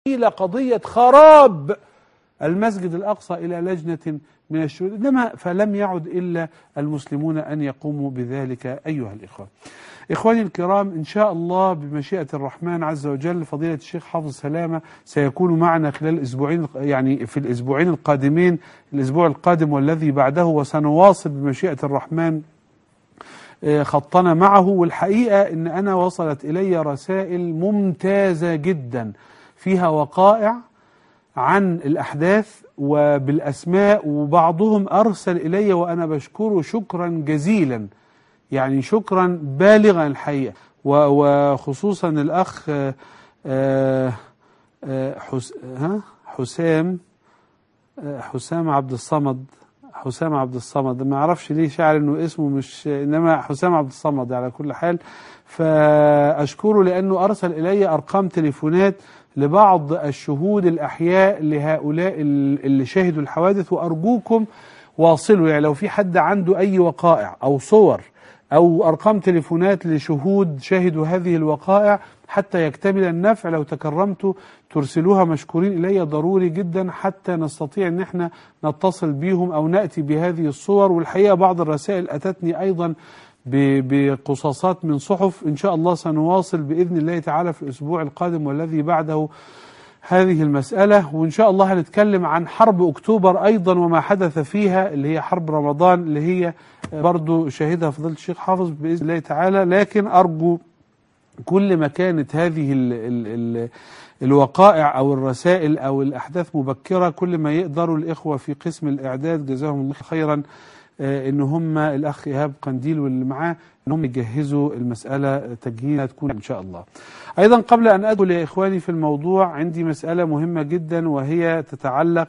إلى قضية خراب المسجد الأقصى إلى لجنة من الشهود إنما فلم يعد إلا المسلمون أن يقوموا بذلك أيها الإخوة إخواني الكرام إن شاء الله بمشيئة الرحمن عز وجل فضيلة الشيخ حافظ سلامة سيكون معنا خلال الأسبوعين يعني في الأسبوعين القادمين الأسبوع القادم والذي بعده وسنواصل بمشيئة الرحمن خطنا معه والحقيقة إن أنا وصلت إلي رسائل ممتازة جدا فيها وقائع عن الأحداث وبالأسماء وبعضهم أرسل إلي وأنا بشكره شكرا جزيلا يعني شكرا بالغا الحقيقة وخصوصا الأخ حسام حسام عبد الصمد حسام عبد الصمد ما اعرفش ليه شاعر انه اسمه مش انما حسام عبد الصمد على كل حال فاشكره لانه ارسل الي ارقام تليفونات لبعض الشهود الاحياء لهؤلاء اللي شهدوا الحوادث وارجوكم واصلوا يعني لو في حد عنده اي وقائع او صور او ارقام تليفونات لشهود شهدوا هذه الوقائع حتى يكتمل النفع لو تكرمتوا ترسلوها مشكورين الي ضروري جدا حتى نستطيع ان احنا نتصل بيهم او ناتي بهذه الصور والحقيقه بعض الرسائل اتتني ايضا بقصاصات من صحف ان شاء الله سنواصل باذن الله تعالى في الاسبوع القادم والذي بعده هذه المسألة وإن شاء الله هنتكلم عن حرب أكتوبر أيضا وما حدث فيها اللي هي حرب رمضان اللي هي برضو شهدها فضيلة الشيخ حافظ بإذن الله تعالى لكن أرجو كل ما كانت هذه ال ال ال الوقائع أو الرسائل أو الأحداث مبكرة كل ما يقدروا الإخوة في قسم الإعداد جزاهم الله خيرا ان هم الاخ ايهاب قنديل واللي معاه ان هم يجهزوا المساله تجهيزها تكون ان شاء الله. ايضا قبل ان ادخل يا اخواني في الموضوع عندي مساله مهمه جدا وهي تتعلق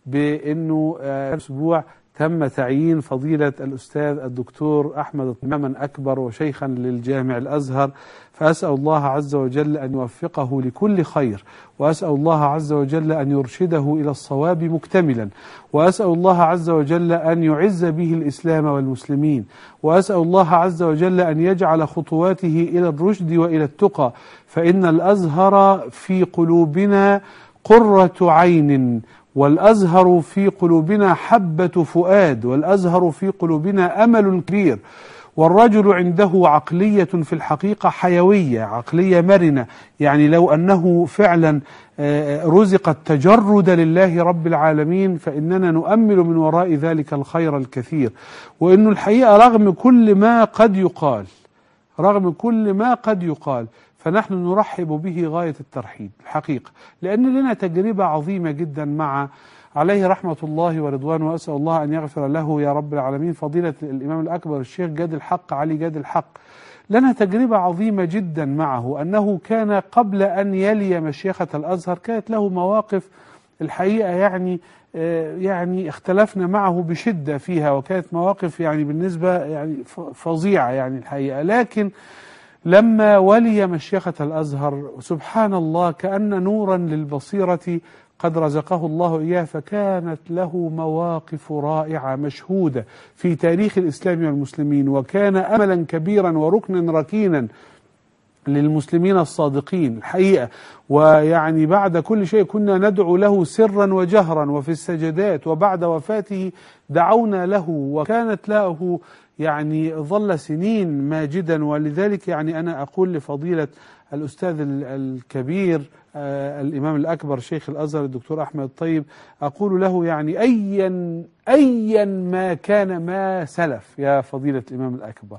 بانه اسبوع تم تعيين فضيلة الأستاذ الدكتور أحمد إماما أكبر وشيخا للجامع الأزهر فأسأل الله عز وجل أن يوفقه لكل خير وأسأل الله عز وجل أن يرشده إلى الصواب مكتملا وأسأل الله عز وجل أن يعز به الإسلام والمسلمين وأسأل الله عز وجل أن يجعل خطواته إلى الرشد وإلى التقى فإن الأزهر في قلوبنا قرة عين والأزهر في قلوبنا حبة فؤاد والأزهر في قلوبنا أمل كبير والرجل عنده عقلية في الحقيقة حيوية عقلية مرنة يعني لو أنه فعلا رزق التجرد لله رب العالمين فإننا نؤمل من وراء ذلك الخير الكثير وإنه الحقيقة رغم كل ما قد يقال رغم كل ما قد يقال فنحن نرحب به غاية الترحيب الحقيقة لأن لنا تجربة عظيمة جدا مع عليه رحمة الله ورضوانه وأسأل الله أن يغفر له يا رب العالمين فضيلة الإمام الأكبر الشيخ جاد الحق علي جاد الحق لنا تجربة عظيمة جدا معه أنه كان قبل أن يلي مشيخة الأزهر كانت له مواقف الحقيقة يعني يعني اختلفنا معه بشدة فيها وكانت مواقف يعني بالنسبة يعني فظيعة يعني الحقيقة لكن لما ولي مشيخة الأزهر سبحان الله كأن نورا للبصيرة قد رزقه الله إياه فكانت له مواقف رائعة مشهودة في تاريخ الإسلام والمسلمين وكان أملا كبيرا وركنا ركينا للمسلمين الصادقين الحقيقة ويعني بعد كل شيء كنا ندعو له سرا وجهرا وفي السجدات وبعد وفاته دعونا له وكانت له يعني ظل سنين ماجدا ولذلك يعني أنا أقول لفضيلة الأستاذ الكبير آه الإمام الأكبر شيخ الأزهر الدكتور أحمد الطيب أقول له يعني أيا أيا ما كان ما سلف يا فضيلة الإمام الأكبر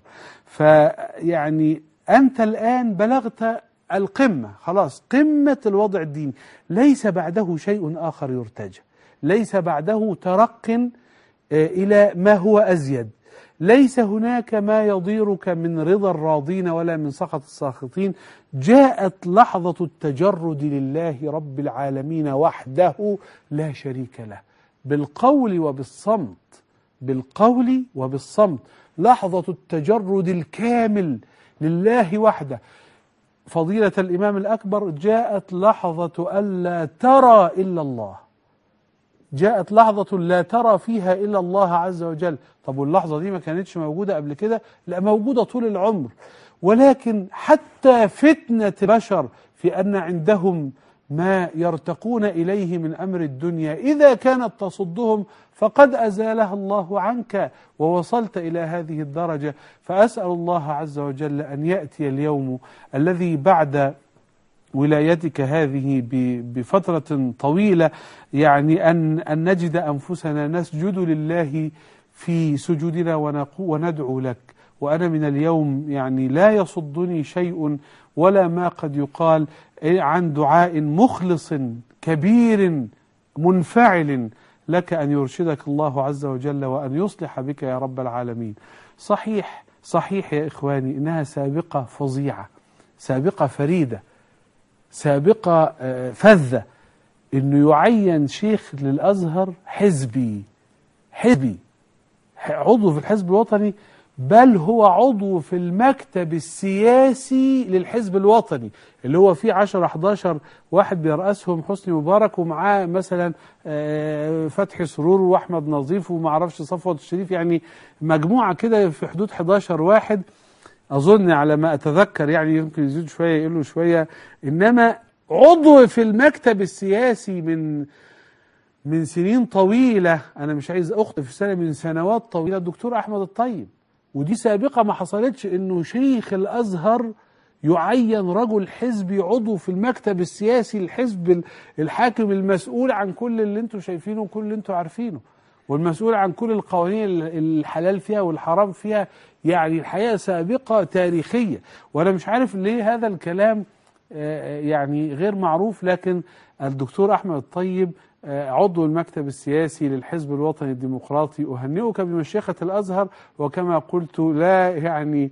فيعني أنت الآن بلغت القمة خلاص قمة الوضع الديني ليس بعده شيء آخر يرتجى ليس بعده ترق آه إلى ما هو أزيد ليس هناك ما يضيرك من رضا الراضين ولا من سخط الساخطين جاءت لحظة التجرد لله رب العالمين وحده لا شريك له بالقول وبالصمت بالقول وبالصمت لحظة التجرد الكامل لله وحده فضيلة الإمام الأكبر جاءت لحظة ألا ترى إلا الله جاءت لحظة لا ترى فيها إلا الله عز وجل طب واللحظة دي ما كانتش موجودة قبل كده لا موجودة طول العمر ولكن حتى فتنة بشر في أن عندهم ما يرتقون إليه من أمر الدنيا إذا كانت تصدهم فقد أزالها الله عنك ووصلت إلى هذه الدرجة فأسأل الله عز وجل أن يأتي اليوم الذي بعد ولايتك هذه بفترة طويلة يعني أن, أن نجد أنفسنا نسجد لله في سجودنا وندعو لك وأنا من اليوم يعني لا يصدني شيء ولا ما قد يقال عن دعاء مخلص كبير منفعل لك أن يرشدك الله عز وجل وأن يصلح بك يا رب العالمين صحيح صحيح يا إخواني إنها سابقة فظيعة سابقة فريدة سابقة فذة إنه يعين شيخ للأزهر حزبي حزبي عضو في الحزب الوطني بل هو عضو في المكتب السياسي للحزب الوطني اللي هو فيه 10 11 واحد بيرأسهم حسني مبارك ومعاه مثلا فتحي سرور واحمد نظيف وما اعرفش صفوت الشريف يعني مجموعه كده في حدود 11 واحد اظن على ما اتذكر يعني يمكن يزيد شويه يقلوا شويه انما عضو في المكتب السياسي من من سنين طويله انا مش عايز اخطئ في سنه من سنوات طويله الدكتور احمد الطيب ودي سابقه ما حصلتش انه شيخ الازهر يعين رجل حزبي عضو في المكتب السياسي الحزب الحاكم المسؤول عن كل اللي انتم شايفينه وكل اللي انتم عارفينه والمسؤول عن كل القوانين الحلال فيها والحرام فيها يعني الحقيقه سابقه تاريخيه وانا مش عارف ليه هذا الكلام يعني غير معروف لكن الدكتور احمد الطيب عضو المكتب السياسي للحزب الوطني الديمقراطي أهنئك بمشيخة الأزهر وكما قلت لا يعني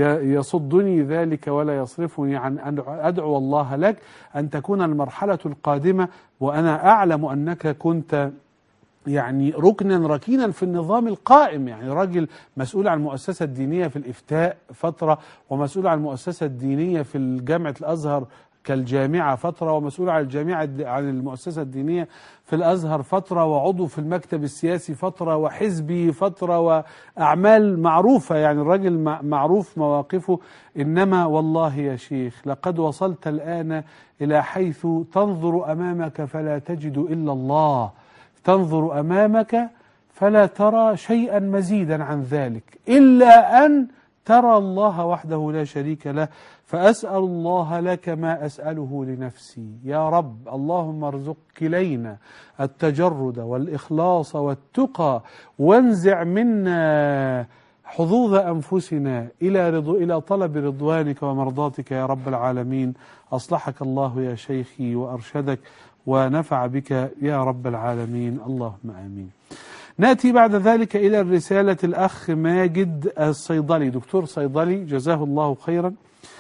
يصدني ذلك ولا يصرفني عن أن أدعو الله لك أن تكون المرحلة القادمة وأنا أعلم أنك كنت يعني ركنا ركينا في النظام القائم يعني راجل مسؤول عن المؤسسة الدينية في الإفتاء فترة ومسؤول عن المؤسسة الدينية في جامعة الأزهر كالجامعة فترة ومسؤول عن الجامعة عن المؤسسة الدينية في الأزهر فترة وعضو في المكتب السياسي فترة وحزبي فترة وأعمال معروفة يعني الراجل معروف مواقفه إنما والله يا شيخ لقد وصلت الآن إلى حيث تنظر أمامك فلا تجد إلا الله تنظر أمامك فلا ترى شيئا مزيدا عن ذلك إلا أن ترى الله وحده لا شريك له فأسأل الله لك ما أسأله لنفسي يا رب اللهم ارزق كلينا التجرد والإخلاص والتقى وانزع منا حظوظ أنفسنا إلى رضو إلى طلب رضوانك ومرضاتك يا رب العالمين أصلحك الله يا شيخي وأرشدك ونفع بك يا رب العالمين اللهم آمين نأتي بعد ذلك إلى الرسالة الأخ ماجد الصيدلي دكتور صيدلي جزاه الله خيرا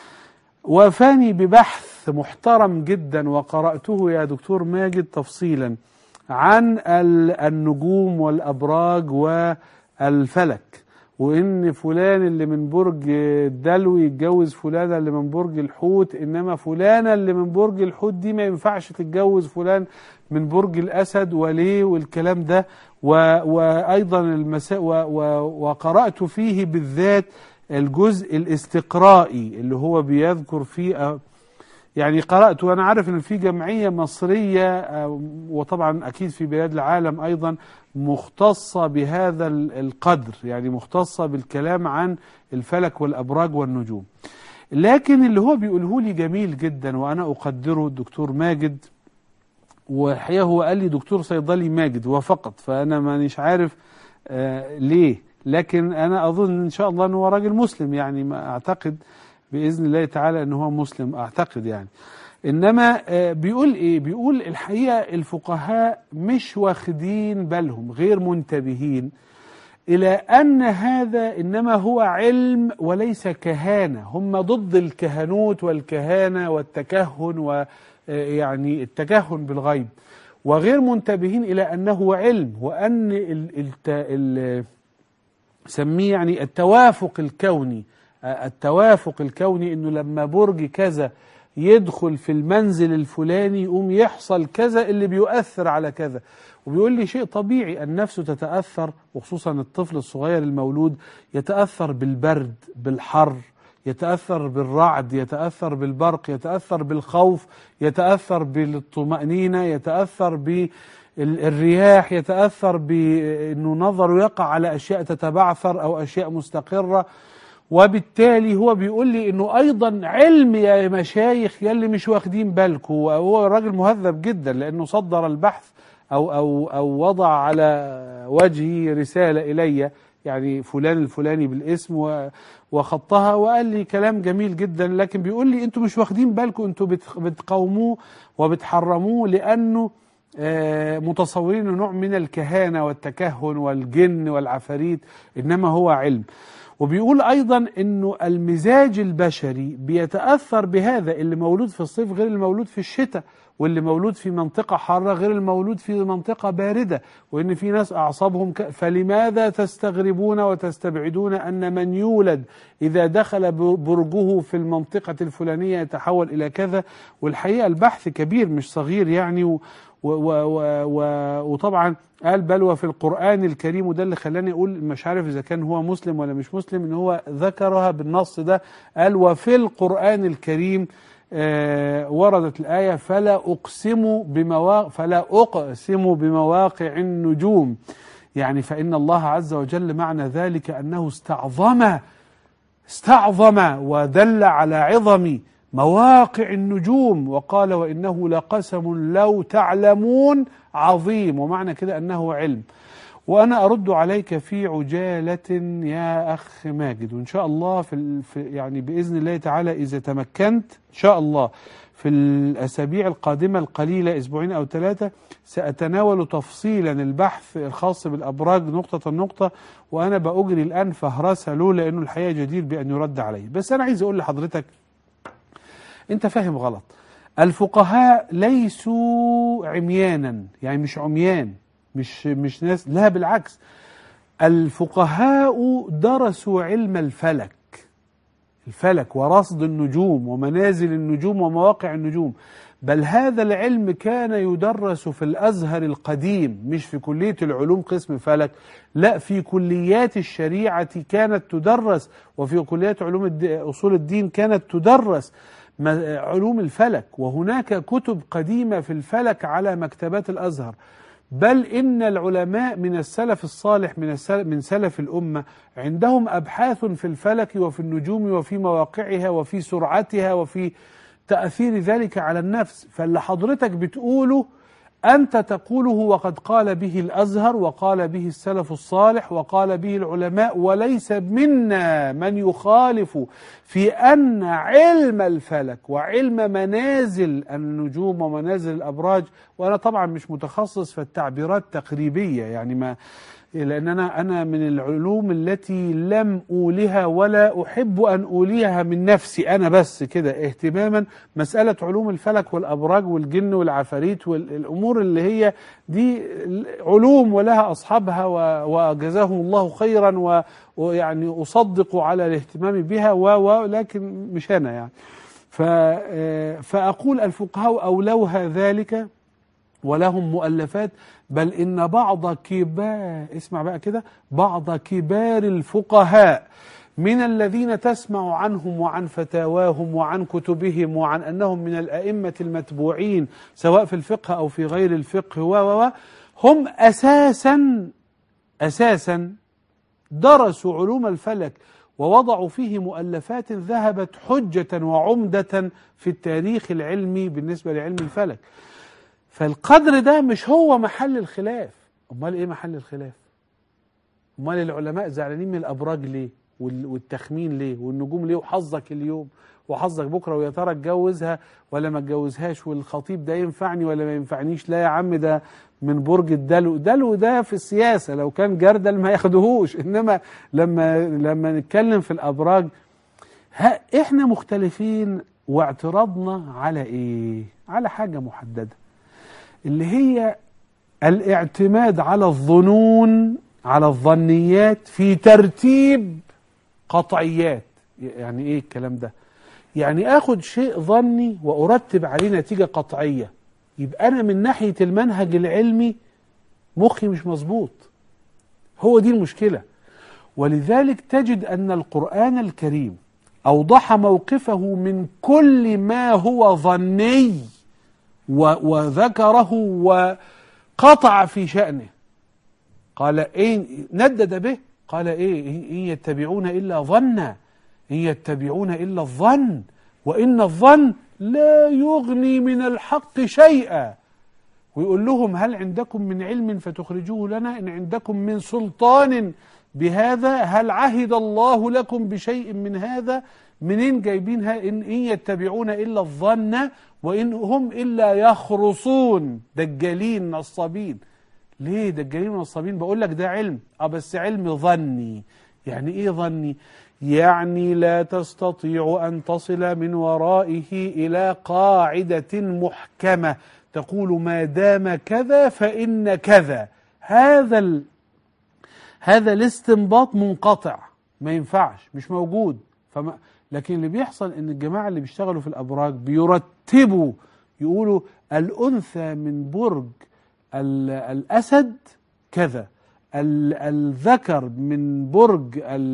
وافاني ببحث محترم جدا وقرأته يا دكتور ماجد تفصيلا عن النجوم والأبراج والفلك وإن فلان اللي من برج الدلو يتجوز فلانة اللي من برج الحوت إنما فلانة اللي من برج الحوت دي ما ينفعش تتجوز فلان من برج الأسد وليه والكلام ده وأيضا المساء وقرأت فيه بالذات الجزء الاستقرائي اللي هو بيذكر فيه يعني قرأت وأنا عارف أن في جمعية مصرية وطبعا أكيد في بلاد العالم أيضا مختصة بهذا القدر يعني مختصة بالكلام عن الفلك والأبراج والنجوم لكن اللي هو بيقوله لي جميل جدا وأنا أقدره الدكتور ماجد والحقيقة هو قال لي دكتور صيدلي ماجد وفقط فأنا مانيش عارف آه ليه لكن أنا أظن إن شاء الله أنه هو راجل مسلم يعني ما أعتقد بإذن الله تعالى أنه هو مسلم أعتقد يعني إنما آه بيقول إيه بيقول الحقيقة الفقهاء مش واخدين بالهم غير منتبهين إلى أن هذا إنما هو علم وليس كهانة هم ضد الكهنوت والكهانة والتكهن ويعني التكهن بالغيب وغير منتبهين إلى أنه علم وأن ال ال ال سميه يعني التوافق الكوني التوافق الكوني انه لما برج كذا يدخل في المنزل الفلاني يقوم يحصل كذا اللي بيؤثر على كذا وبيقول لي شيء طبيعي النفس تتأثر وخصوصا الطفل الصغير المولود يتأثر بالبرد بالحر يتأثر بالرعد يتأثر بالبرق يتأثر بالخوف يتأثر بالطمأنينة يتأثر بالرياح يتأثر بأنه نظره يقع على أشياء تتبعثر أو أشياء مستقرة وبالتالي هو بيقول لي انه ايضا علم يا مشايخ يلي مش واخدين بالكم وهو راجل مهذب جدا لانه صدر البحث او او او وضع على وجهي رساله الي يعني فلان الفلاني بالاسم وخطها وقال لي كلام جميل جدا لكن بيقول لي انتوا مش واخدين بالكم انتوا بتقاوموه وبتحرموه لانه متصورين نوع من الكهانه والتكهن والجن والعفاريت انما هو علم وبيقول ايضا انه المزاج البشري بيتاثر بهذا اللي مولود في الصيف غير المولود في الشتاء واللي مولود في منطقه حاره غير المولود في منطقه بارده وان في ناس اعصابهم ك... فلماذا تستغربون وتستبعدون ان من يولد اذا دخل برجه في المنطقه الفلانيه يتحول الى كذا والحقيقه البحث كبير مش صغير يعني و... و و و وطبعا قال بل وفي القرآن الكريم وده اللي خلاني أقول مش عارف إذا كان هو مسلم ولا مش مسلم إن هو ذكرها بالنص ده قال وفي القرآن الكريم آه وردت الآية فلا أقسم بمواقع فلا أقسم بمواقع النجوم يعني فإن الله عز وجل معنى ذلك أنه استعظم استعظم ودل على عظم مواقع النجوم وقال وإنه لقسم لو تعلمون عظيم ومعنى كده أنه علم وأنا أرد عليك في عجالة يا أخ ماجد وإن شاء الله في, في يعني بإذن الله تعالى إذا تمكنت إن شاء الله في الأسابيع القادمة القليلة أسبوعين أو ثلاثة سأتناول تفصيلا البحث الخاص بالأبراج نقطة نقطة وأنا بأجري الآن فهرسة له لأنه الحقيقة جدير بأن يرد عليه بس أنا عايز أقول لحضرتك انت فاهم غلط الفقهاء ليسوا عميانا يعني مش عميان مش مش ناس لا بالعكس الفقهاء درسوا علم الفلك الفلك ورصد النجوم ومنازل النجوم ومواقع النجوم بل هذا العلم كان يدرس في الازهر القديم مش في كليه العلوم قسم فلك لا في كليات الشريعه كانت تدرس وفي كليات علوم اصول الدين كانت تدرس علوم الفلك وهناك كتب قديمة في الفلك على مكتبات الأزهر بل إن العلماء من السلف الصالح من, السلف من سلف الأمة عندهم أبحاث في الفلك وفي النجوم وفي مواقعها وفي سرعتها وفي تأثير ذلك على النفس فاللي حضرتك بتقوله أنت تقوله وقد قال به الأزهر وقال به السلف الصالح وقال به العلماء وليس منا من يخالف في أن علم الفلك وعلم منازل النجوم ومنازل الأبراج وأنا طبعا مش متخصص في التعبيرات تقريبية يعني ما لأن أنا أنا من العلوم التي لم أولها ولا أحب أن أوليها من نفسي أنا بس كده اهتماما مسألة علوم الفلك والأبراج والجن والعفاريت والأمور اللي هي دي علوم ولها أصحابها وجزاهم الله خيرا ويعني أصدق على الاهتمام بها ولكن مش أنا يعني فأقول الفقهاء أولوها ذلك ولهم مؤلفات بل إن بعض كبار اسمع بقى كده بعض كبار الفقهاء من الذين تسمع عنهم وعن فتاواهم وعن كتبهم وعن أنهم من الأئمة المتبوعين سواء في الفقه أو في غير الفقه و هم أساسا أساسا درسوا علوم الفلك ووضعوا فيه مؤلفات ذهبت حجة وعمدة في التاريخ العلمي بالنسبة لعلم الفلك فالقدر ده مش هو محل الخلاف امال ايه محل الخلاف امال العلماء زعلانين من الابراج ليه والتخمين ليه والنجوم ليه وحظك اليوم وحظك بكره ويا ترى اتجوزها ولا ما اتجوزهاش والخطيب ده ينفعني ولا ما ينفعنيش لا يا عم ده من برج الدلو دلو ده في السياسه لو كان جردل ما ياخدهوش انما لما لما نتكلم في الابراج ها احنا مختلفين واعتراضنا على ايه على حاجه محدده اللي هي الاعتماد على الظنون على الظنيات في ترتيب قطعيات يعني ايه الكلام ده يعني اخد شيء ظني وارتب عليه نتيجة قطعية يبقى انا من ناحية المنهج العلمي مخي مش مظبوط هو دي المشكلة ولذلك تجد ان القرآن الكريم أوضح موقفه من كل ما هو ظني وذكره وقطع في شأنه قال إيه ندد به قال إيه إن يتبعون إلا ظنا إن يتبعون إلا الظن وإن الظن لا يغني من الحق شيئا ويقول لهم هل عندكم من علم فتخرجوه لنا إن عندكم من سلطان بهذا هل عهد الله لكم بشيء من هذا منين جايبينها إن, إن يتبعون إلا الظن وإن هم إلا يخرصون دجالين نصابين ليه دجالين نصابين بقول لك ده علم اه بس علم ظني يعني ايه ظني يعني لا تستطيع أن تصل من ورائه إلى قاعدة محكمة تقول ما دام كذا فإن كذا هذا ال... هذا الاستنباط منقطع ما ينفعش مش موجود فما لكن اللي بيحصل ان الجماعه اللي بيشتغلوا في الابراج بيرتبوا يقولوا الانثى من برج الاسد كذا الذكر من برج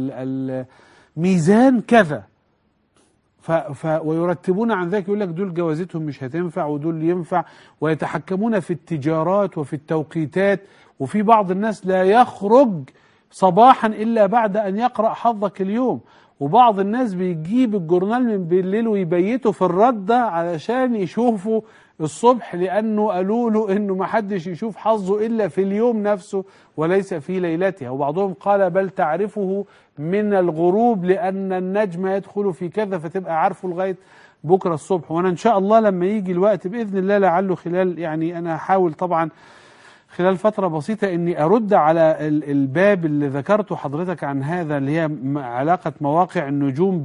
الميزان كذا ف ف ويرتبون عن ذلك يقول لك دول جوازتهم مش هتنفع ودول ينفع ويتحكمون في التجارات وفي التوقيتات وفي بعض الناس لا يخرج صباحا إلا بعد أن يقرأ حظك اليوم وبعض الناس بيجيب الجورنال من بالليل ويبيته في الردة علشان يشوفوا الصبح لأنه قالوا له إنه ما حدش يشوف حظه إلا في اليوم نفسه وليس في ليلتها وبعضهم قال بل تعرفه من الغروب لأن النجم يدخل في كذا فتبقى عارفه لغاية بكرة الصبح وأنا إن شاء الله لما يجي الوقت بإذن الله لعله خلال يعني أنا هحاول طبعا خلال فترة بسيطة اني ارد على الباب اللي ذكرته حضرتك عن هذا اللي هي علاقة مواقع النجوم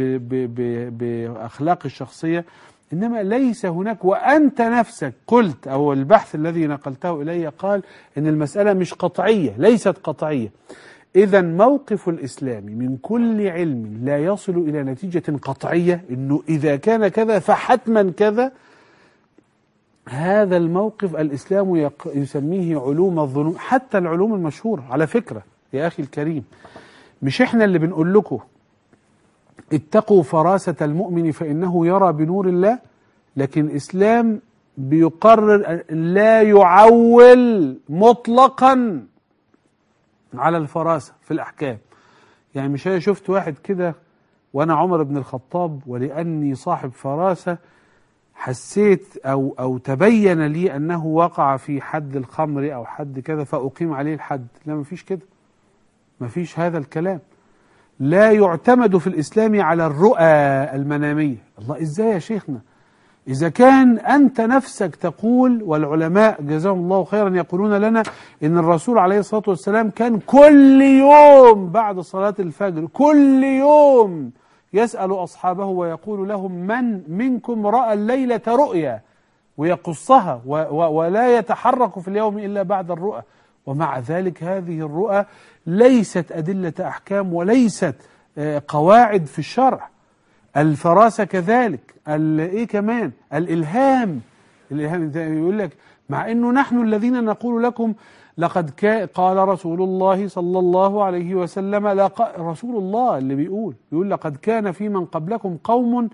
باخلاق الشخصية انما ليس هناك وانت نفسك قلت او البحث الذي نقلته الي قال ان المسألة مش قطعية ليست قطعية اذا موقف الاسلام من كل علم لا يصل الى نتيجة قطعية انه اذا كان كذا فحتما كذا هذا الموقف الإسلام يسميه علوم الظنون حتى العلوم المشهورة على فكرة يا أخي الكريم مش إحنا اللي بنقول لكم اتقوا فراسة المؤمن فإنه يرى بنور الله لكن الإسلام بيقرر لا يعول مطلقا على الفراسة في الأحكام يعني مش أنا شفت واحد كده وأنا عمر بن الخطاب ولأني صاحب فراسة حسيت أو, أو تبين لي أنه وقع في حد الخمر أو حد كذا فأقيم عليه الحد لا مفيش كده مفيش هذا الكلام لا يعتمد في الإسلام على الرؤى المنامية الله إزاي يا شيخنا إذا كان أنت نفسك تقول والعلماء جزاهم الله خيرا يقولون لنا إن الرسول عليه الصلاة والسلام كان كل يوم بعد صلاة الفجر كل يوم يسأل أصحابه ويقول لهم من منكم رأى الليلة رؤيا ويقصها ولا يتحرك في اليوم إلا بعد الرؤى ومع ذلك هذه الرؤى ليست أدلة أحكام وليست قواعد في الشرع الفراسة كذلك ايه كمان الإلهام الإلهام يقول لك مع أنه نحن الذين نقول لكم لقد قال رسول الله صلى الله عليه وسلم لق... رسول الله اللي بيقول يقول لقد كان في من قبلكم قوم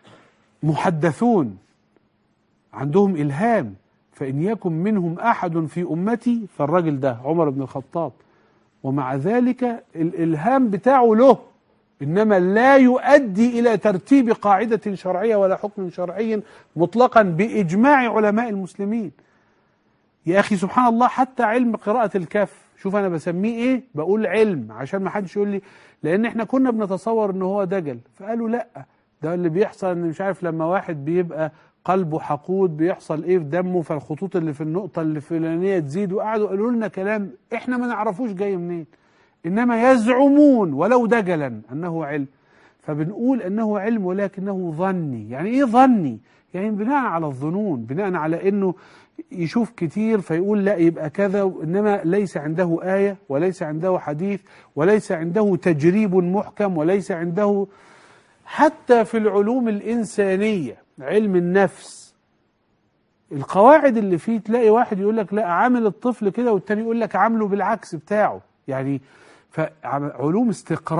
محدثون عندهم إلهام فإن يكن منهم أحد في أمتي فالراجل ده عمر بن الخطاب ومع ذلك الإلهام بتاعه له إنما لا يؤدي إلى ترتيب قاعدة شرعية ولا حكم شرعي مطلقا بإجماع علماء المسلمين يا أخي سبحان الله حتى علم قراءة الكف شوف أنا بسميه إيه بقول علم عشان ما حدش يقول لي لأن إحنا كنا بنتصور إن هو دجل فقالوا لأ ده اللي بيحصل إن مش عارف لما واحد بيبقى قلبه حقود بيحصل إيه في دمه فالخطوط اللي في النقطة اللي الفلانية تزيد وقعدوا قالوا لنا كلام إحنا ما نعرفوش جاي منين إنما يزعمون ولو دجلا أنه علم فبنقول أنه علم ولكنه ظني يعني إيه ظني يعني بناء على الظنون بناء على أنه يشوف كتير فيقول لا يبقى كذا إنما ليس عنده آية وليس عنده حديث وليس عنده تجريب محكم وليس عنده حتى في العلوم الإنسانية علم النفس القواعد اللي فيه تلاقي واحد يقول لك لا عامل الطفل كده والتاني يقول لك عامله بالعكس بتاعه يعني فعلوم استقراء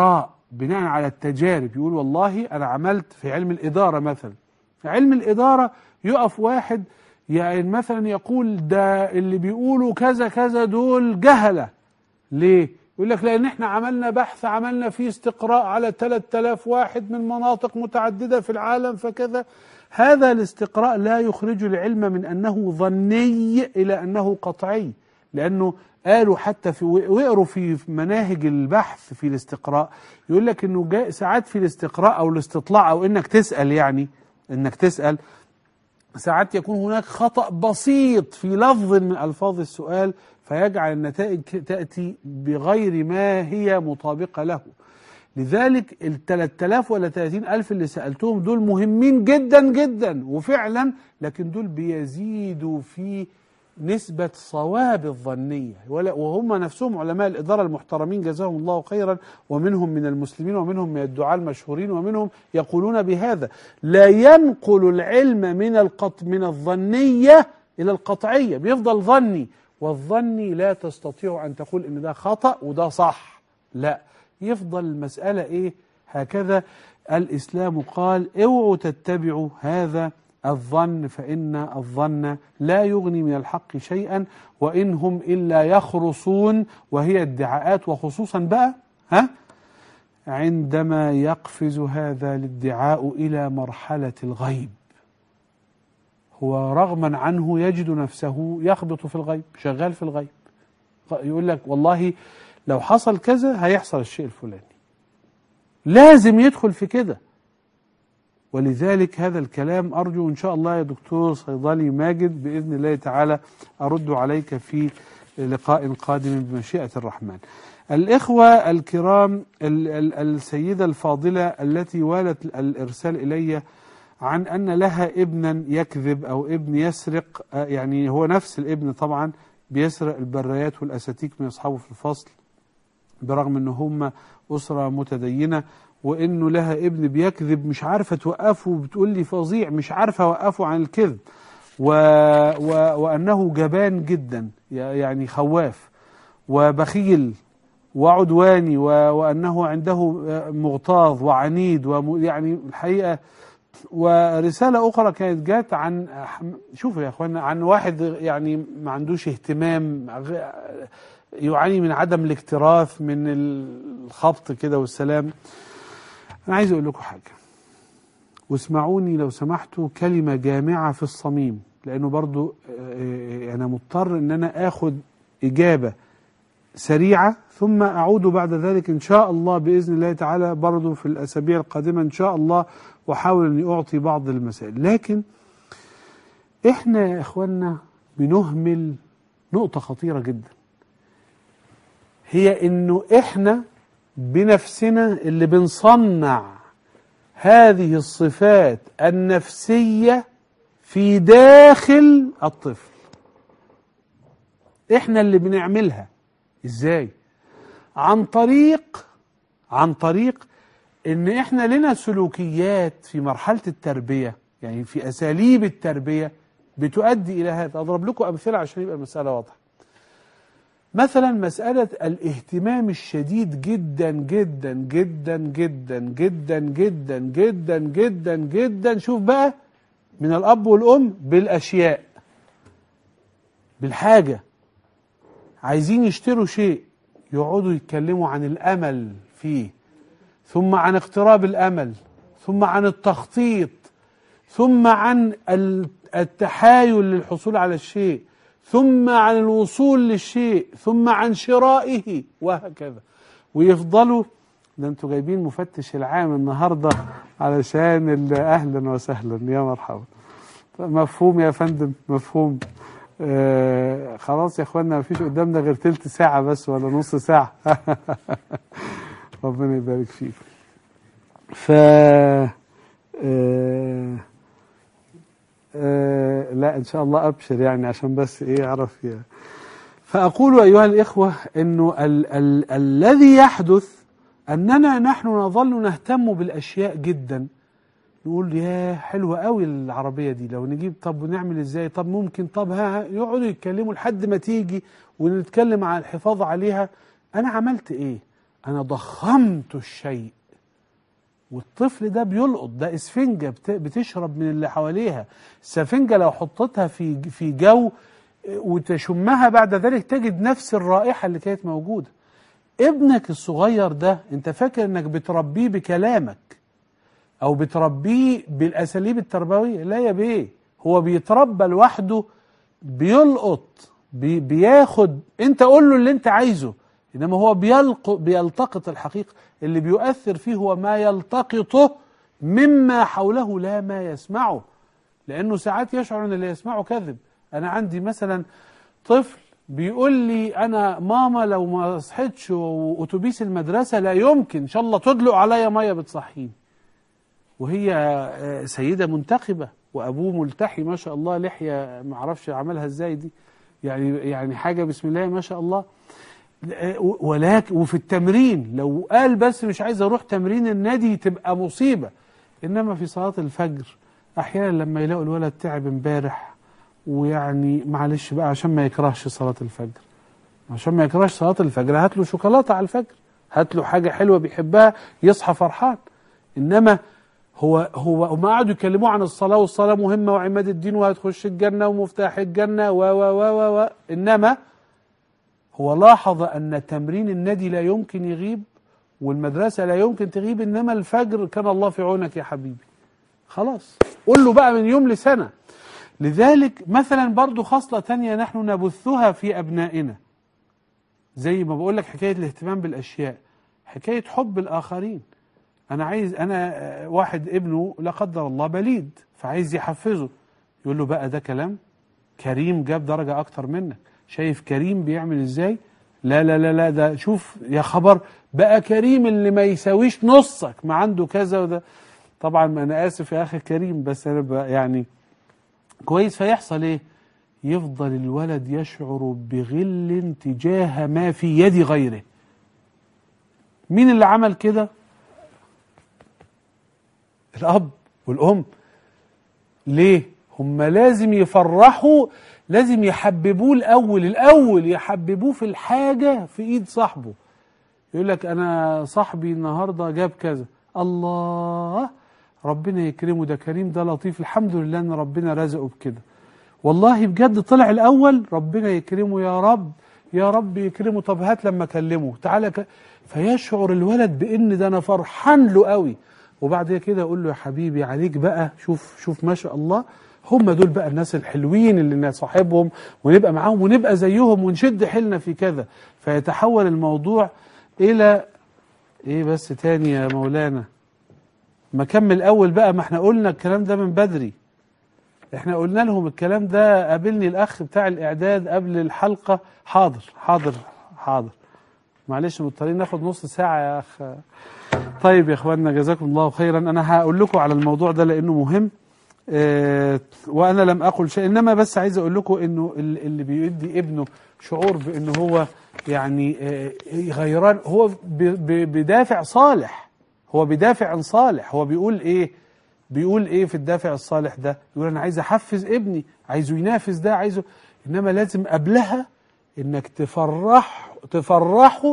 بناء على التجارب يقول والله أنا عملت في علم الإدارة مثلا في علم الإدارة يقف واحد يعني مثلا يقول ده اللي بيقولوا كذا كذا دول جهلة ليه؟ يقول لك لأن احنا عملنا بحث عملنا فيه استقراء على 3000 واحد من مناطق متعددة في العالم فكذا هذا الاستقراء لا يخرج العلم من أنه ظني إلى أنه قطعي لأنه قالوا حتى في وقروا في مناهج البحث في الاستقراء يقول لك انه جاء ساعات في الاستقراء او الاستطلاع او انك تسال يعني انك تسال ساعات يكون هناك خطا بسيط في لفظ من الفاظ السؤال فيجعل النتائج تاتي بغير ما هي مطابقه له لذلك ال 3000 ولا 30000 اللي سالتهم دول مهمين جدا جدا وفعلا لكن دول بيزيدوا في نسبة صواب الظنية وهم نفسهم علماء الإدارة المحترمين جزاهم الله خيرا ومنهم من المسلمين ومنهم من الدعاة المشهورين ومنهم يقولون بهذا لا ينقل العلم من القط من الظنية إلى القطعية بيفضل ظني والظني لا تستطيع أن تقول إن ده خطأ وده صح لا يفضل المسألة إيه هكذا الإسلام قال اوعوا تتبعوا هذا الظن فإن الظن لا يغني من الحق شيئا وإن هم إلا يخرصون وهي ادعاءات وخصوصا بقى ها عندما يقفز هذا الادعاء إلى مرحلة الغيب هو رغما عنه يجد نفسه يخبط في الغيب شغال في الغيب يقول لك والله لو حصل كذا هيحصل الشيء الفلاني لازم يدخل في كده ولذلك هذا الكلام أرجو إن شاء الله يا دكتور صيدلي ماجد بإذن الله تعالى أرد عليك في لقاء قادم بمشيئة الرحمن الإخوة الكرام السيدة الفاضلة التي والت الإرسال إلي عن أن لها ابنا يكذب أو ابن يسرق يعني هو نفس الابن طبعا بيسرق البريات والأساتيك من أصحابه في الفصل برغم أن هم أسرة متدينة وانه لها ابن بيكذب مش عارفه توقفه بتقول لي فظيع مش عارفه اوقفه عن الكذب و... و... وانه جبان جدا يعني خواف وبخيل وعدواني و... وانه عنده مغتاظ وعنيد وم... يعني الحقيقه ورساله اخرى كانت جات عن شوفوا يا اخوانا عن واحد يعني ما عندوش اهتمام يعاني من عدم الاكتراث من الخبط كده والسلام أنا عايز أقول لكم حاجة واسمعوني لو سمحتوا كلمة جامعة في الصميم لأنه برضو أنا مضطر أن أنا أخذ إجابة سريعة ثم أعود بعد ذلك إن شاء الله بإذن الله تعالى برضو في الأسابيع القادمة إن شاء الله وأحاول أني أعطي بعض المسائل لكن إحنا يا إخواننا بنهمل نقطة خطيرة جدا هي إنه إحنا بنفسنا اللي بنصنع هذه الصفات النفسية في داخل الطفل احنا اللي بنعملها ازاي عن طريق عن طريق ان احنا لنا سلوكيات في مرحلة التربية يعني في اساليب التربية بتؤدي الى هذا اضرب لكم امثلة عشان يبقى المسألة واضحة مثلا مسألة الاهتمام الشديد جدا جدا جدا جدا جدا جدا جدا جدا جدا شوف بقى من الأب والأم بالأشياء بالحاجة عايزين يشتروا شيء يقعدوا يتكلموا عن الأمل فيه ثم عن اقتراب الأمل ثم عن التخطيط ثم عن التحايل للحصول على الشيء ثم عن الوصول للشيء ثم عن شرائه وهكذا ويفضلوا ده انتوا جايبين مفتش العام النهارده علشان اهلا وسهلا يا مرحبا مفهوم يا فندم مفهوم آه خلاص يا اخوانا ما فيش قدامنا غير تلت ساعة بس ولا نص ساعة ربنا يبارك فيك ف آه آه لا ان شاء الله ابشر يعني عشان بس ايه اعرف يعني. فاقول ايها الاخوه انه ال ال الذي يحدث اننا نحن نظل نهتم بالاشياء جدا نقول يا حلوه قوي العربيه دي لو نجيب طب ونعمل ازاي طب ممكن طب ها يقعدوا يتكلموا لحد ما تيجي ونتكلم عن الحفاظ عليها انا عملت ايه انا ضخمت الشيء والطفل ده بيلقط ده اسفنجة بت- بتشرب من اللي حواليها السفنجة لو حطيتها في في جو وتشمها بعد ذلك تجد نفس الرائحة اللي كانت موجودة ابنك الصغير ده انت فاكر انك بتربيه بكلامك او بتربيه بالاساليب التربويه لا يا بيه هو بيتربى لوحده بيلقط بي بياخد انت قول له اللي انت عايزه انما هو بيلق بيلتقط الحقيقه اللي بيؤثر فيه هو ما يلتقطه مما حوله لا ما يسمعه لانه ساعات يشعر ان اللي يسمعه كذب انا عندي مثلا طفل بيقول لي انا ماما لو ما صحتش واتوبيس المدرسه لا يمكن ان شاء الله تدلق عليا ميه بتصحيني وهي آه، سيده منتخبه وابوه ملتحي ما شاء الله لحيه ما اعرفش عملها ازاي دي يعني يعني حاجه بسم الله ما شاء الله آه، ولكن وفي التمرين لو قال بس مش عايز اروح تمرين النادي تبقى مصيبه انما في صلاه الفجر احيانا لما يلاقوا الولد تعب امبارح ويعني معلش بقى عشان ما يكرهش صلاه الفجر عشان ما يكرهش صلاه الفجر هات له شوكولاته على الفجر هات له حاجه حلوه بيحبها يصحى فرحان انما هو هو هم قعدوا يكلموه عن الصلاه والصلاه مهمه وعماد الدين وهتخش الجنه ومفتاح الجنه و و و و و انما هو لاحظ ان تمرين النادي لا يمكن يغيب والمدرسه لا يمكن تغيب انما الفجر كان الله في عونك يا حبيبي خلاص قول له بقى من يوم لسنه لذلك مثلا برضو خصله تانية نحن نبثها في ابنائنا زي ما بقول لك حكايه الاهتمام بالاشياء حكايه حب الاخرين انا عايز انا آه، واحد ابنه لا قدر الله بليد فعايز يحفزه يقول له بقى ده كلام كريم جاب درجه اكتر منك شايف كريم بيعمل ازاي لا لا لا لا ده شوف يا خبر بقى كريم اللي ما يساويش نصك ما عنده كذا وده طبعا انا اسف يا اخي كريم بس انا بقى يعني كويس فيحصل ايه يفضل الولد يشعر بغل تجاه ما في يد غيره مين اللي عمل كده الاب والام ليه هم لازم يفرحوا لازم يحببوه الاول الاول يحببوه في الحاجه في ايد صاحبه يقول لك انا صاحبي النهارده جاب كذا الله ربنا يكرمه ده كريم ده لطيف الحمد لله ان ربنا رزقه بكده والله بجد طلع الاول ربنا يكرمه يا رب يا رب يكرمه طب هات لما اكلمه تعالى ك... فيشعر الولد بان ده انا فرحان له قوي وبعد كده اقول له يا حبيبي عليك بقى شوف شوف ما شاء الله هم دول بقى الناس الحلوين اللي نصاحبهم ونبقى معاهم ونبقى زيهم ونشد حيلنا في كذا فيتحول الموضوع الى ايه بس تاني يا مولانا ما كمل اول بقى ما احنا قلنا الكلام ده من بدري احنا قلنا لهم الكلام ده قابلني الاخ بتاع الاعداد قبل الحلقه حاضر حاضر حاضر معلش مضطرين ناخد نص ساعه يا اخ طيب يا اخواننا جزاكم الله خيرا انا هقول لكم على الموضوع ده لانه مهم اه وانا لم اقل شيء انما بس عايز اقول لكم انه ال- اللي بيدي ابنه شعور بانه هو يعني اه غيران هو ب- ب- بدافع صالح هو بدافع صالح هو بيقول ايه بيقول ايه في الدافع الصالح ده يقول انا عايز احفز ابني عايزه ينافس ده عايزه انما لازم قبلها انك تفرح تفرحه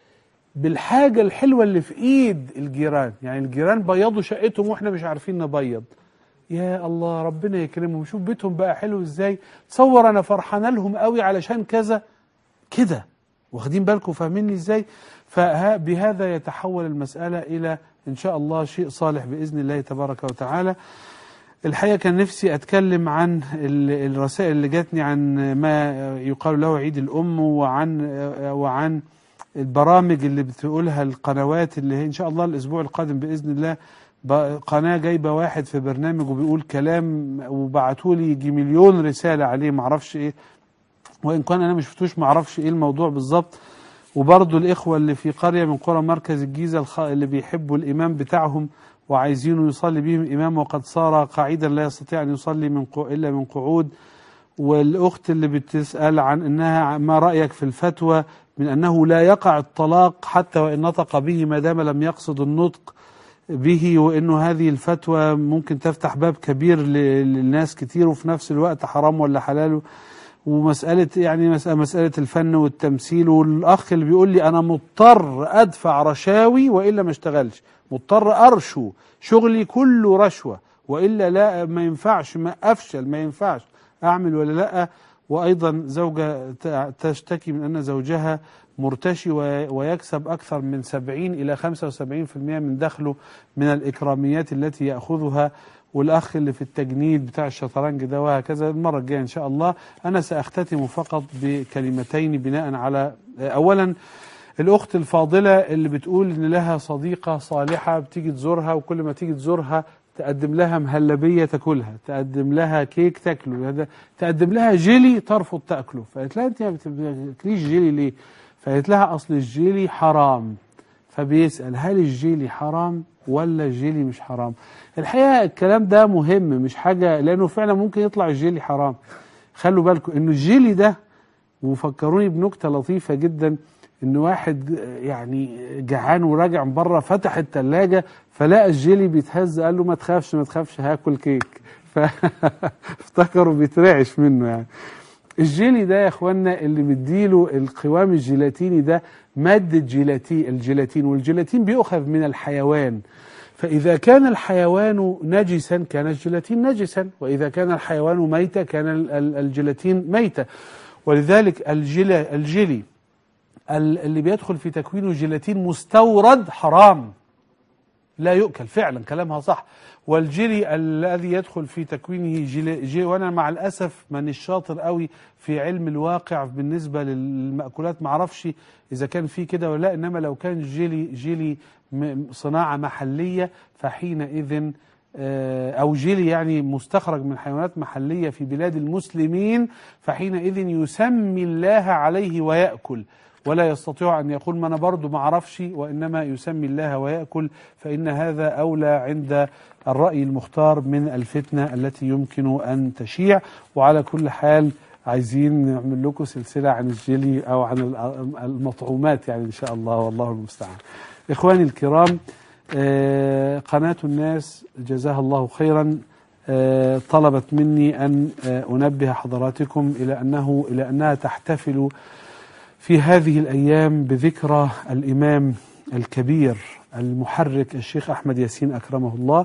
بالحاجة الحلوة اللي في ايد الجيران يعني الجيران بيضوا شقتهم واحنا مش عارفين نبيض يا الله ربنا يكرمهم شوف بيتهم بقى حلو ازاي تصور انا فرحانه لهم قوي علشان كذا كده واخدين بالكم فاهميني ازاي فبهذا يتحول المسألة إلى إن شاء الله شيء صالح بإذن الله تبارك وتعالى الحقيقة كان نفسي أتكلم عن ال- الرسائل اللي جاتني عن ما يقال له عيد الأم وعن وعن البرامج اللي بتقولها القنوات اللي هي إن شاء الله الأسبوع القادم بإذن الله ب- قناة جايبة واحد في برنامج وبيقول كلام وبعتوا لي يجي مليون رسالة عليه معرفش إيه وإن كان أنا ما شفتوش معرفش إيه الموضوع بالظبط وبرضه الإخوة اللي في قرية من قرى مركز الجيزة الخ- اللي بيحبوا الإمام بتاعهم وعايزينه يصلي بهم إمام وقد صار قاعدا لا يستطيع أن يصلي من قو- إلا من قعود والأخت اللي بتسأل عن أنها ما رأيك في الفتوى من أنه لا يقع الطلاق حتى وإن نطق به ما دام لم يقصد النطق به وأنه هذه الفتوى ممكن تفتح باب كبير ل- للناس كتير وفي نفس الوقت حرام ولا حلال ومسألة يعني مسألة, مسألة الفن والتمثيل والأخ اللي بيقول لي أنا مضطر أدفع رشاوي وإلا ما اشتغلش مضطر أرشو شغلي كله رشوة وإلا لا ما ينفعش ما أفشل ما ينفعش أعمل ولا لا وأيضا زوجة ت- تشتكي من أن زوجها مرتشي وي- ويكسب أكثر من 70 إلى 75% من دخله من الإكراميات التي يأخذها والأخ اللي في التجنيد بتاع الشطرنج ده وهكذا المرة الجاية إن شاء الله أنا سأختتم فقط بكلمتين بناء على أولا الأخت الفاضلة اللي بتقول إن لها صديقة صالحة بتيجي تزورها وكل ما تيجي تزورها تقدم لها مهلبية تاكلها تقدم لها كيك تاكله هذا- تقدم لها جيلي ترفض تاكله فقالت لها انت ما بتاكليش جيلي ليه فقالت لها اصل الجيلي حرام فبيسأل هل الجيلي حرام ولا الجيلي مش حرام الحقيقة الكلام ده مهم مش حاجة لأنه فعلا ممكن يطلع الجيلي حرام خلوا بالكم إنه الجيلي ده وفكروني بنكتة لطيفة جدا إن واحد يعني جعان وراجع من بره فتح التلاجة فلقى الجيلي بيتهز قال له ما تخافش ما تخافش هاكل كيك فافتكروا بيترعش منه يعني الجيلي ده يا اخوانا اللي مديله القوام الجيلاتيني ده مادة جيلاتي الجيلاتين والجيلاتين بيؤخذ من الحيوان فإذا كان الحيوان نجسا كان الجيلاتين نجسا وإذا كان الحيوان ميتا كان ال- ال- الجيلاتين ميتا ولذلك الجيلي, الجيلي ال- اللي بيدخل في تكوينه جيلاتين مستورد حرام لا يؤكل فعلا كلامها صح والجيلي الذي يدخل في تكوينه جيلي, جيلي وانا مع الاسف مانيش شاطر قوي في علم الواقع بالنسبه للمأكولات ما اعرفش اذا كان في كده ولا لا انما لو كان جيلي جيلي م- صناعه محليه فحينئذ آه، او جيلي يعني مستخرج من حيوانات محليه في بلاد المسلمين فحينئذ يسمي الله عليه ويأكل ولا يستطيع أن يقول ما أنا برضو ما أعرفش وإنما يسمي الله ويأكل فإن هذا أولى عند الرأي المختار من الفتنة التي يمكن أن تشيع وعلى كل حال عايزين نعمل لكم سلسلة عن الجيلي أو عن ال- المطعومات يعني إن شاء الله والله المستعان إخواني الكرام آه، قناة الناس جزاها الله خيرا آه، طلبت مني أن آه، أنبه حضراتكم إلى أنه إلى أنها تحتفل في هذه الأيام بذكرى الإمام الكبير المحرك الشيخ أحمد ياسين أكرمه الله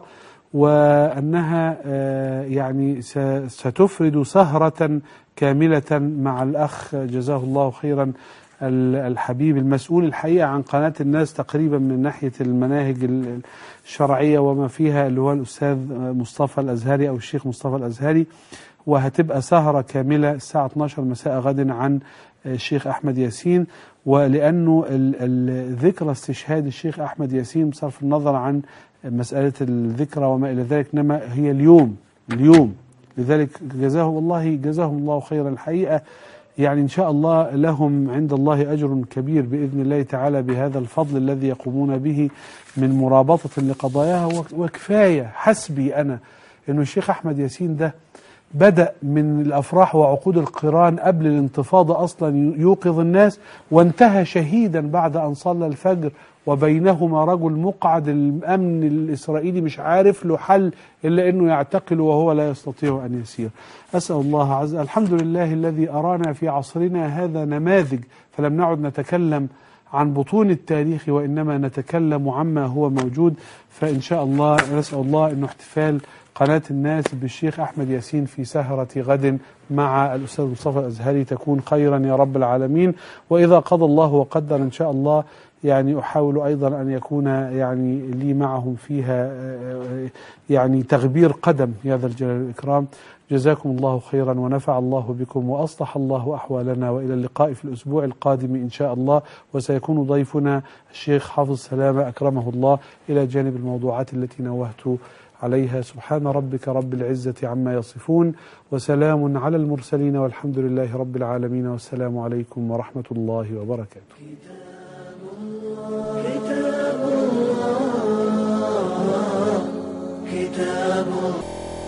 وأنها آه، يعني س- ستفرد سهرة كاملة مع الأخ جزاه الله خيرا ال- الحبيب المسؤول الحقيقة عن قناة الناس تقريبا من ناحية المناهج ال- الشرعية وما فيها اللي هو الأستاذ مصطفى الأزهري أو الشيخ مصطفى الأزهري وهتبقى سهرة كاملة الساعة 12 مساء غد عن الشيخ أحمد ياسين ولأنه ال- ال- ذكرى استشهاد الشيخ أحمد ياسين بصرف النظر عن مسألة الذكرى وما إلى ذلك إنما هي اليوم اليوم لذلك جزاه والله جزاهم الله خيرا الحقيقة يعني إن شاء الله لهم عند الله أجر كبير بإذن الله تعالى بهذا الفضل الذي يقومون به من مرابطة لقضاياها وك- وكفاية حسبي أنا أنه الشيخ أحمد ياسين ده بدأ من الأفراح وعقود القران قبل الانتفاضة أصلا يوقظ الناس وانتهى شهيدا بعد أن صلى الفجر وبينهما رجل مقعد الأمن الإسرائيلي مش عارف له حل إلا أنه يعتقل وهو لا يستطيع أن يسير أسأل الله عز الحمد لله الذي أرانا في عصرنا هذا نماذج فلم نعد نتكلم عن بطون التاريخ وإنما نتكلم عما هو موجود فإن شاء الله نسأل الله أنه احتفال قناة الناس بالشيخ أحمد ياسين في سهرة غد مع الأستاذ مصطفى الأزهري تكون خيرا يا رب العالمين وإذا قضى الله وقدر إن شاء الله يعني أحاول أيضا أن يكون يعني لي معهم فيها آه، يعني تغبير قدم يا ذا الجلال والإكرام جزاكم الله خيرا ونفع الله بكم وأصلح الله أحوالنا وإلى اللقاء في الأسبوع القادم إن شاء الله وسيكون ضيفنا الشيخ حافظ سلامة أكرمه الله إلى جانب الموضوعات التي نوهت عليها سبحان ربك رب العزة عما يصفون وسلام على المرسلين والحمد لله رب العالمين والسلام عليكم ورحمة الله وبركاته